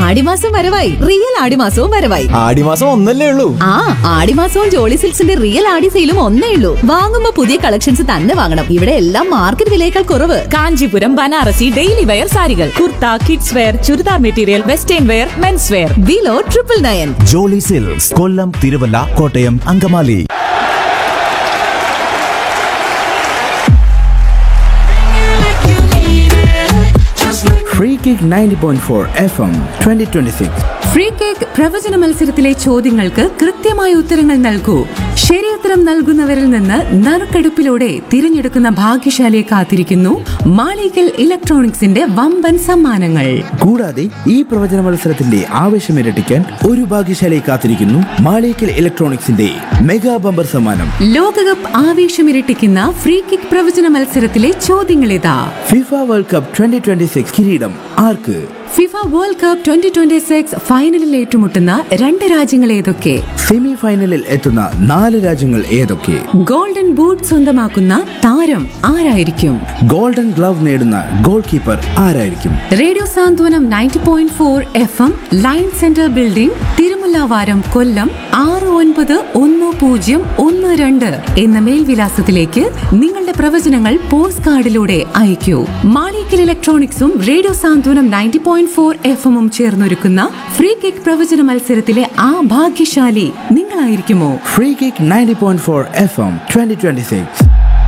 ആടിമാസം വരവായി റിയൽ ആടിമാസവും വരവായി ആടിമാസം ഒന്നല്ലേ ഉള്ളൂ ആ ആടിമാസവും ജോളി സിൽക്സിന്റെ റിയൽ ആടി സെയിലും ഒന്നേ ഉള്ളൂ വാങ്ങുമ്പോ പുതിയ കളക്ഷൻസ് തന്നെ വാങ്ങണം ഇവിടെ എല്ലാം മാർക്കറ്റ് വിലയേക്കാൾ കുറവ് കാഞ്ചീപുരം ബനാറസി ഡെയിലി വെയർ സാരികൾ kurta kids wear churidar material western wear men's wear below triple nine Jolly Silks Kollam Thiruvalla Kottayam Angamaly Free Kick 90.4 FM 2026. Free kick പ്രവചന മത്സരത്തിലെ ചോദ്യങ്ങൾക്ക് കൃത്യമായ ഉത്തരങ്ങൾ നൽകൂ ശരിയുത്തരം നൽകുന്നവരിൽ നിന്ന് നറുക്കെടുപ്പിലൂടെ തിരഞ്ഞെടുക്കുന്ന ഭാഗ്യശാലിയെ കാത്തിരിക്കുന്നു മാളികൽ ഇലക്ട്രോണിക്സിന്റെ വമ്പൻ സമ്മാനങ്ങൾ കൂടാതെ ഈ പ്രവചന മത്സരത്തിന്റെ ആവേശം ഇരട്ടിക്കാൻ ഒരു ഭാഗ്യശാലയെ കാത്തിരിക്കുന്നു മാളിക്കൽ ഇലക്ട്രോണിക്സിന്റെ മെഗാ ബമ്പർ സമ്മാനം ലോകകപ്പ് ആവേശമിരട്ടിക്കുന്ന ഫ്രീ കിക്ക് പ്രവചന മത്സരത്തിലെ ചോദ്യങ്ങളിതാ ഫിഫ വേൾഡ് കപ്പ് 2026 കിരീടം ആർക്ക് FIFA world cup twenty twenty six ഫൈനലിൽ ഏറ്റുമുട്ടുന്ന രണ്ട് രാജ്യങ്ങൾ ഏതൊക്കെ സെമി ഫൈനലിൽ എത്തുന്ന നാല് രാജ്യങ്ങൾ ഏതൊക്കെ ഗോൾഡൻ ബൂട്ട് സ്വന്തമാക്കുന്ന താരം ആരായിരിക്കും ഗോൾഡൻ ഗ്ലവ് നേടുന്ന ഗോൾ കീപ്പർ ആരായിരിക്കും radio Santhwanam ninety point four F M line centre building Thirumullavaram Kollam ആറ് ഒൻപത് ഒന്ന് പൂജ്യം ഒന്ന് രണ്ട് എന്ന മേൽവിലാസത്തിലേക്ക് നിങ്ങളുടെ പ്രവചനങ്ങൾ പോസ്റ്റ് കാർഡിലൂടെ അയക്കൂ മാളിക്കൽ ഇലക്ട്രോണിക്സും radio Santhwanam ninety point four F എമ്മും ചേർന്നൊരുക്കുന്ന ഫ്രീ കിക്ക് പ്രവചന മത്സരത്തിലെ ആ ഭാഗ്യശാലി നിങ്ങളായിരിക്കുമോ free kick 90.4 point four F M twenty twenty six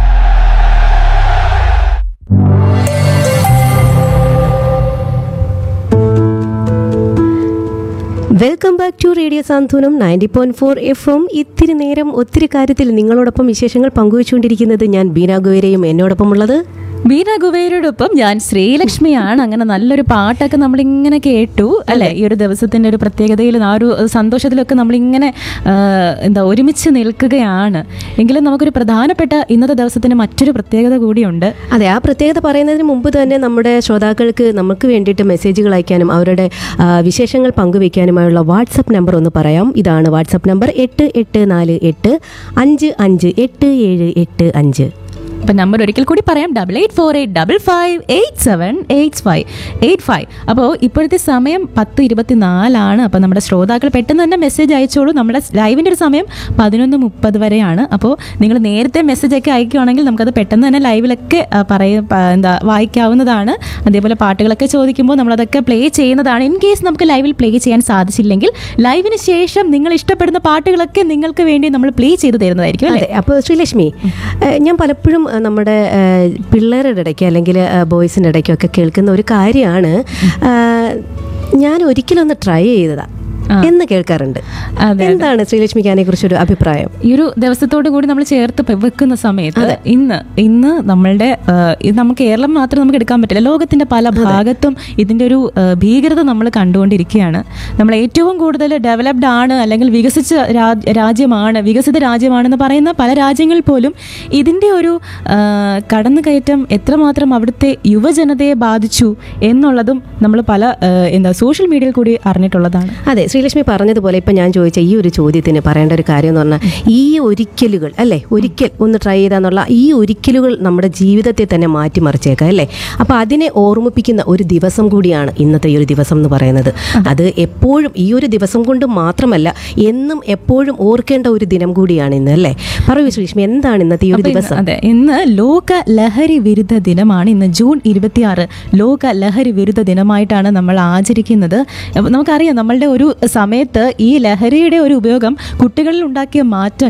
welcome back to radio Santhwanam ninety point four F M ഇത്തിരി നേരം ഒത്തിരി കാര്യത്തിൽ നിങ്ങളോടൊപ്പം വിശേഷങ്ങൾ പങ്കുവച്ചുകൊണ്ടിരിക്കുന്നത് ഞാൻ ബീന ഗോയരയും എന്നോടൊപ്പം ഉള്ളത് ബീന കുബേരോടൊപ്പം ഞാൻ ശ്രീലക്ഷ്മിയാണ് അങ്ങനെ നല്ലൊരു പാട്ടൊക്കെ നമ്മളിങ്ങനെ കേട്ടു അല്ലെ ഈ ഒരു ദിവസത്തിന്റെ ഒരു പ്രത്യേകതയിലും ആ ഒരു സന്തോഷത്തിലൊക്കെ നമ്മളിങ്ങനെ ആ, എന്താ ഒരുമിച്ച് നിൽക്കുകയാണ് എങ്കിലും നമുക്കൊരു പ്രധാനപ്പെട്ട ഇന്നത്തെ ദിവസത്തിന് മറ്റൊരു പ്രത്യേകത കൂടിയുണ്ട് അതെ ആ പ്രത്യേകത പറയുന്നതിന് മുമ്പ് തന്നെ നമ്മുടെ ശ്രോതാക്കൾക്ക് നമുക്ക് വേണ്ടിയിട്ട് മെസ്സേജുകൾ അയക്കാനും അവരുടെ ആ, വിശേഷങ്ങൾ പങ്കുവയ്ക്കാനുമായുള്ള വാട്സപ്പ് നമ്പർ ഒന്ന് പറയാം ഇതാണ് വാട്സപ്പ് നമ്പർ എട്ട് എട്ട് നാല് എട്ട് അഞ്ച് അഞ്ച് എട്ട് ഏഴ് എട്ട് അഞ്ച് അപ്പം നമ്പർ ഒരിക്കൽ കൂടി പറയാം double eight four eight double five eight seven eight five eight five അപ്പോൾ ഇപ്പോഴത്തെ സമയം പത്ത് ഇരുപത്തി നാലാണ് അപ്പോൾ നമ്മുടെ ശ്രോതാക്കൾ പെട്ടെന്ന് തന്നെ മെസ്സേജ് അയച്ചോളൂ നമ്മുടെ ലൈവിൻ്റെ ഒരു സമയം പതിനൊന്ന് മുപ്പത് വരെയാണ് അപ്പോൾ നിങ്ങൾ നേരത്തെ മെസ്സേജ് ഒക്കെ അയക്കുകയാണെങ്കിൽ നമുക്കത് പെട്ടെന്ന് തന്നെ ലൈവിലൊക്കെ ആ, പറയ പ- എന്താ വായിക്കാവുന്നതാണ് അതേപോലെ പാട്ടുകളൊക്കെ ചോദിക്കുമ്പോൾ നമ്മളതൊക്കെ പ്ലേ ചെയ്യുന്നതാണ് ഇൻ കേസ് നമുക്ക് ലൈവിൽ പ്ലേ ചെയ്യാൻ സാധിച്ചില്ലെങ്കിൽ ലൈവിന് ശേഷം നിങ്ങൾ ഇഷ്ടപ്പെടുന്ന പാട്ടുകളൊക്കെ നിങ്ങൾക്ക് വേണ്ടി നമ്മൾ പ്ലേ ചെയ്ത് തരുന്നതായിരിക്കും അല്ലേ അതെ അപ്പോൾ ശ്രീലക്ഷ്മി ഏഹ് ഞാൻ പലപ്പോഴും ഏഹ് നമ്മുടെ ഏഹ് പിള്ളേരുടെ ഇടയ്ക്ക് അല്ലെങ്കിൽ ബോയ്സിൻ്റെ ഇടയ്ക്കൊക്കെ കേൾക്കുന്ന ഒരു കാര്യമാണ് ഏഹ് ഞാൻ ഒരിക്കലൊന്ന് ട്രൈ ചെയ്തതാ എന്ന് കേൾക്കാറുണ്ട് അതെ. എന്താണ് ശ്രീലക്ഷ്മിക്ക് അതിനെക്കുറിച്ചൊരു അഭിപ്രായം ഈ ഒരു ദിവസത്തോടു കൂടി നമ്മൾ ചേർത്ത് പെ- വെക്കുന്ന സമയത്ത് ഇന്ന് ഇന്ന് നമ്മളുടെ ആ, ഇത് നമുക്ക് കേരളം മാത്രം നമുക്ക് എടുക്കാൻ പറ്റില്ല ലോകത്തിന്റെ പല ഭാഗത്തും ഇതിന്റെ ഒരു ആ, ഭീകരത നമ്മൾ കണ്ടുകൊണ്ടിരിക്കുകയാണ് നമ്മൾ ഏറ്റവും കൂടുതൽ ഡെവലപ്ഡ് ആണ് അല്ലെങ്കിൽ വികസിച്ച രാ- രാജ്യമാണ് വികസിത രാജ്യമാണെന്ന് പറയുന്ന പല രാജ്യങ്ങളിൽ പോലും ഇതിന്റെ ഒരു ആ, കടന്നുകയറ്റം എത്രമാത്രം അവിടുത്തെ യുവജനതയെ ബാധിച്ചു എന്നുള്ളതും നമ്മൾ പല ആ, എന്താ സോഷ്യൽ മീഡിയയിൽ കൂടി അറിഞ്ഞിട്ടുള്ളതാണ് അതെ ശ്രീലക്ഷ്മി പറഞ്ഞതുപോലെ ഇപ്പം ഞാൻ ചോദിച്ച ഈ ഒരു ചോദ്യത്തിന് പറയേണ്ട ഒരു കാര്യം എന്ന് പറഞ്ഞാൽ ഈ ഒരിക്കലുകൾ അല്ലേ ഒരിക്കൽ ഒന്ന് ട്രൈ ചെയ്താന്നുള്ള ഈ ഒരിക്കലുകൾ നമ്മുടെ ജീവിതത്തെ തന്നെ മാറ്റിമറിച്ചേക്കാം അല്ലേ അപ്പോൾ അതിനെ ഓർമ്മിപ്പിക്കുന്ന ഒരു ദിവസം കൂടിയാണ് ഇന്നത്തെ ഈ ഒരു ദിവസം എന്ന് പറയുന്നത് അത് എപ്പോഴും ഈ ഒരു ദിവസം കൊണ്ട് മാത്രമല്ല എന്നും എപ്പോഴും ഓർക്കേണ്ട ഒരു ദിനം കൂടിയാണ് ഇന്ന് അല്ലേ പറയൂ ശ്രീലക്ഷ്മി എന്താണ് ഇന്നത്തെ ഈ ഒരു അപ്പൊ ഇന്ന് ദിവസം അതെ ഇന്ന് ലോക ലഹരി വിരുദ്ധ ദിനമാണ് ഇന്ന് ജൂൺ ഇരുപത്തിയാറ് ലോക ലഹരി വിരുദ്ധ ദിനമായിട്ടാണ് നമ്മൾ ആചരിക്കുന്നത് അപ്പൊ നമുക്കറിയാം നമ്മളുടെ ഒരു സമയത്ത് ഈ ലഹരിയുടെ ഒരു ഉപയോഗം കുട്ടികളിൽ ഉണ്ടാക്കിയ മാറ്റം